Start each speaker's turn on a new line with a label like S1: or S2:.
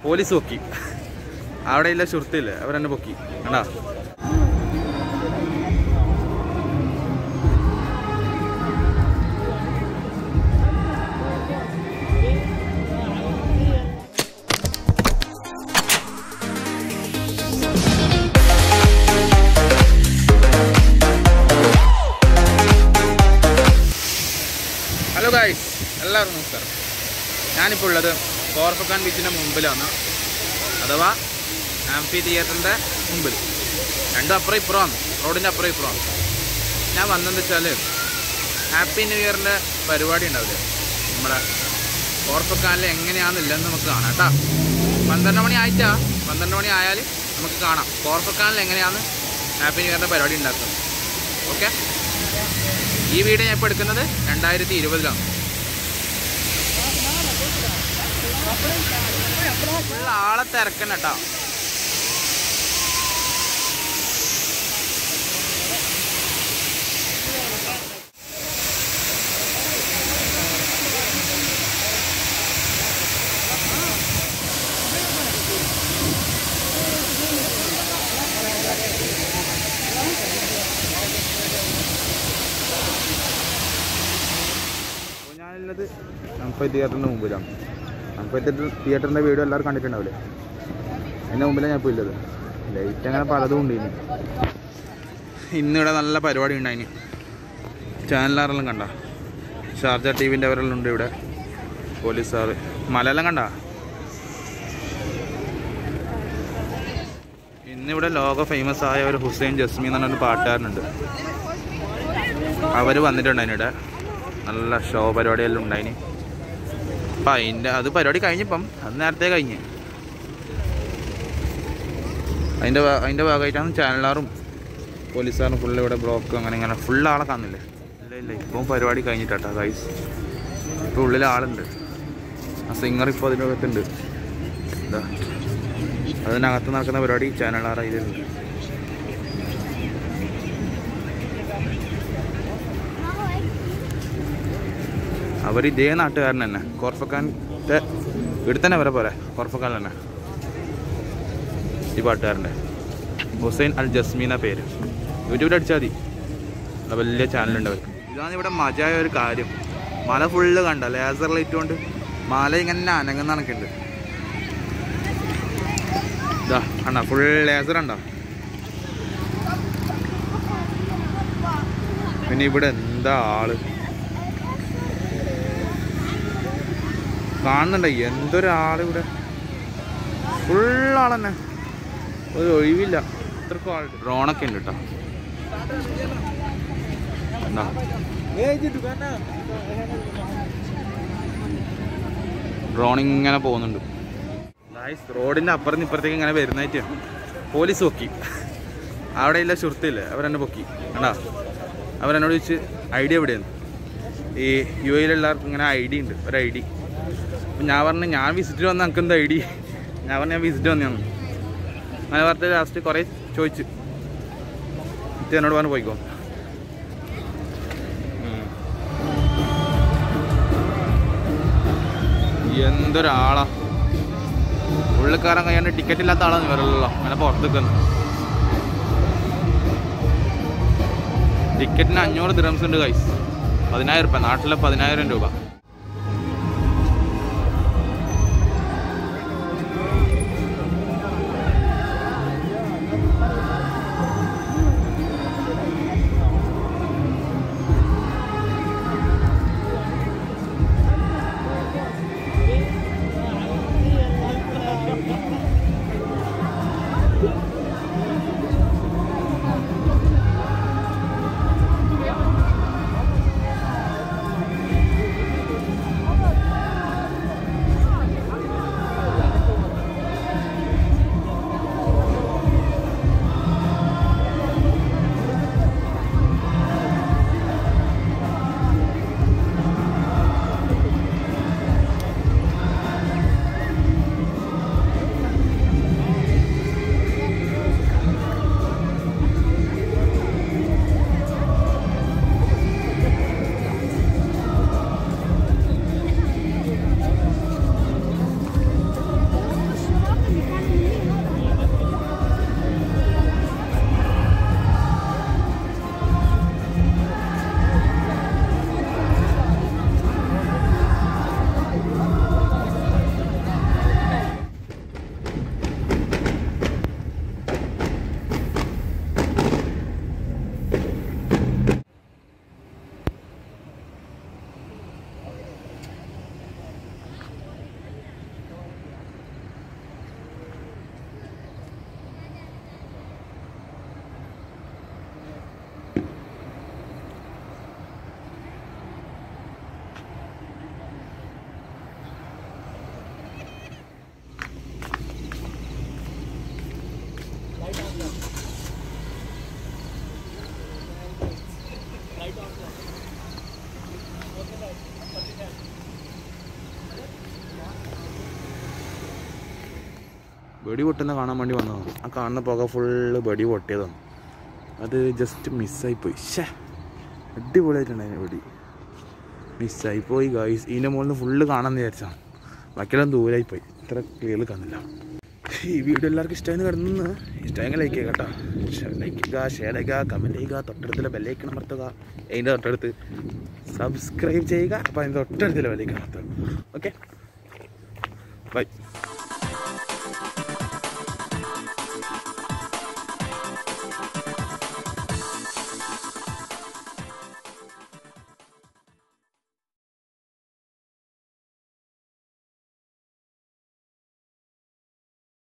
S1: Police പൊക്കി അവിടെ ഇല്ല സുഹൃത്തില്ല അവരെന്നെ പൊക്കി കണ്ടാ ഹലോ ഗായ്സ് എല്ലാവർക്കും നമസ്കാരം ഞാനിപ്പോൾ ഉള്ളത് കോർപ്പക്കാൻ ബീച്ചിൻ്റെ മുമ്പിലാണ് അഥവാ ആംഫി തിയേറ്ററിൻ്റെ മുമ്പിൽ രണ്ടും അപ്പുറം ഇപ്പുറമാണ് റോഡിൻ്റെ അപ്പുറം ഇപ്പുറമാണ് ഞാൻ വന്നതെന്ന് വെച്ചാൽ ഹാപ്പി ന്യൂ ഇയറിൻ്റെ പരിപാടി ഉണ്ടാവില്ലേ നമ്മുടെ കോർപ്പക്കാനിൽ എങ്ങനെയാണെന്നില്ലെന്ന് നമുക്ക് കാണാം കേട്ടോ പന്ത്രണ്ട് മണി ആയിട്ടാ പന്ത്രണ്ട് മണി ആയാൽ നമുക്ക് കാണാം കോർപ്പക്കാനിൽ എങ്ങനെയാണ് ഹാപ്പി ന്യൂ ഇയറിൻ്റെ പരിപാടി ഉണ്ടാക്കുന്നത് ഓക്കെ ഈ വീഡിയോ ഞാൻ ഇപ്പോൾ എടുക്കുന്നത് രണ്ടായിരത്തി ഇരുപതിലാണ് ഫുൾ ആളെ തിരക്കന്നെ കേട്ടോ അപ്പോൾ ഞാനുള്ളത് അംഫൈ തിയേറ്ററിൻ്റെ മുമ്പിലാണ് അംഫൈ തിയേറ്റർ തിയേറ്ററിൻ്റെ വീഡിയോ എല്ലാവരും കണ്ടിട്ടുണ്ടാവില്ലേ അതിൻ്റെ മുമ്പിലാണ് ഞാൻ ഇപ്പോൾ ഉള്ളത് ലൈറ്റ് അങ്ങനെ പലതും ഉണ്ട് ഇനി ഇന്നിവിടെ നല്ല പരിപാടി ഉണ്ടായിന് ചാനലാറെല്ലാം കണ്ട ഷാർജ ടി വിൻ്റെ അവരെല്ലാം ഉണ്ട് ഇവിടെ പോലീസുകാർ മലയെല്ലാം കണ്ട ഇന്നിവിടെ ലോക ഫേമസ് ആയ ഒരു ഹുസൈൻ ജസ്മി എന്ന് പറഞ്ഞൊരു പാട്ടുകാരനുണ്ട് അവർ വന്നിട്ടുണ്ട് അതിനിടെ നല്ല ഷോ പരിപാടിയെല്ലാം ഉണ്ടായിന് അപ്പം അതിൻ്റെ അത് പരിപാടി കഴിഞ്ഞപ്പം അത് നേരത്തെ കഴിഞ്ഞ് അതിൻ്റെ ഭാ- അതിൻ്റെ ഭാഗമായിട്ടാണ് ചാനലാറും പോലീസുകാരും ഫുള്ള് ഇവിടെ ബ്ലോക്ക് അങ്ങനെ ഇങ്ങനെ ഫുൾ ആളെ കാണുന്നില്ലേ ഇല്ല ഇല്ല ഇപ്പം പരിപാടി കഴിഞ്ഞിട്ടാ ഗൈസ് ഇപ്പോൾ ഉള്ളിൽ ആളുണ്ട് ആ സിംഗർ ഇപ്പോൾ അതിനകത്തുണ്ട് എന്താ അതിനകത്ത് നടക്കുന്ന പരിപാടി ചാനലാറ് ഇതിലുണ്ട് അവർ ഇതേ നാട്ടുകാരൻ തന്നെ കോർഫക്കാൻ്റെ ഇവിടെ തന്നെ വരെ പോരെ കോർഫക്കാൻ തന്നെ ഈ പാട്ടുകാരൻ്റെ ഹുസൈൻ അൽ ജസ്മീന പേര് യൂട്യൂബിൽ അടിച്ചാൽ മതി നല്ല വലിയ ചാനലുണ്ട് അവർക്ക് ഇതാണ് ഇവിടെ മജായ ഒരു കാര്യം മല ഫുള്ള് കണ്ട ലേസർ ലൈറ്റ് കൊണ്ട് മല ഇങ്ങനെ അനങ്ങുന്ന കണക്കുണ്ട് ഇതാ കണ്ട ഫുൾ ലേസർ ഉണ്ടോ പിന്നെ ഇവിടെ എന്താ ആള് കാണുന്നുണ്ട് എന്തൊരാള് ഇവിടെ ഫുൾ ആളെന്നെ ഒരു ഒഴിവില്ല അത്രക്കും ആൾ ഡ്രോണൊക്കെ ഉണ്ട് കേട്ടോ എന്താ ഡ്രോൺ ഇങ്ങനെ പോകുന്നുണ്ട് ഗായ്സ് റോഡിൻ്റെ അപ്പുറത്ത് ഇപ്പുറത്തേക്ക് ഇങ്ങനെ വരുന്നതായിട്ട് പോലീസ് പൊക്കി അവിടെ ഇല്ല സുഹൃത്തില്ലേ അവരെന്നെ പൊക്കി കണ്ടാ അവരെന്നോട് ചോദിച്ച് ഐഡിയ എവിടെയാണ് ഈ യു എയിലെല്ലാവർക്കും ഇങ്ങനെ ഐ ഡി ഉണ്ട് ഒരു ഐ ഡി അപ്പം ഞാൻ പറഞ്ഞു ഞാൻ വിസിറ്റിൽ വന്ന എനിക്ക് എന്താ ഐ ഡി ഞാൻ പറഞ്ഞു ഞാൻ വിസിറ്റ് വന്നതാണ് അങ്ങനെ പറഞ്ഞിട്ട് ലാസ്റ്റ് കുറേ ചോദിച്ചു എന്നിട്ട് എന്നോട് പറഞ്ഞു പോയിക്കോ ഉം. എന്തൊരാളാ ഉള്ളിക്കാരൻ കഴിയാണ്ട് ടിക്കറ്റ് ഇല്ലാത്ത ആളാന്ന് വരല്ലോ അങ്ങനെ പുറത്ത് നിൽക്കുന്നു ടിക്കറ്റിന് അഞ്ഞൂറ് ദിറംസ് ഉണ്ട് കൈസ് പതിനായിരം രൂപ നാട്ടിലെ പതിനായിരം രൂപ വെടി പൊട്ടുന്ന കാണാൻ വേണ്ടി വന്നതാണ് ആ കാണുന്ന പുക ഫുള്ള് വെടി പൊട്ടിയതാണ് അത് ജസ്റ്റ് മിസ്സായിപ്പോയി ഷേ അടിപൊളിയായിട്ടുണ്ടായിരുന്നു വെടി മിസ്സായിപ്പോയി ഗൈസ് ഇതിൻ്റെ മുകളിൽ നിന്ന് ഫുള്ള് കാണാമെന്ന് വിചാരിച്ചാണ് ബാക്കിയെല്ലാം ദൂരായിപ്പോയി ഇത്ര ക്ലിയർ കാണുന്നില്ല ഈ വീഡിയോ എല്ലാവർക്കും ഇഷ്ടമായി കിടന്നു ഇഷ്ടമെങ്കിൽ ലൈക്ക് ചെയ്യുക കേട്ടോ ലൈക്ക് ചെയ്യുക ഷെയർ ചെയ്യുക കമൻറ്റ് ചെയ്യുക തൊട്ടടുത്തുള്ള ബെല്ലൈക്കൺ അമർത്തുക അതിൻ്റെ തൊട്ടടുത്ത് സബ്സ്ക്രൈബ് ചെയ്യുക അപ്പോൾ അതിൻ്റെ തൊട്ടടുത്തുള്ള ബെല്ലൈക്കൺ അമർത്തുക ഓക്കെ ബൈ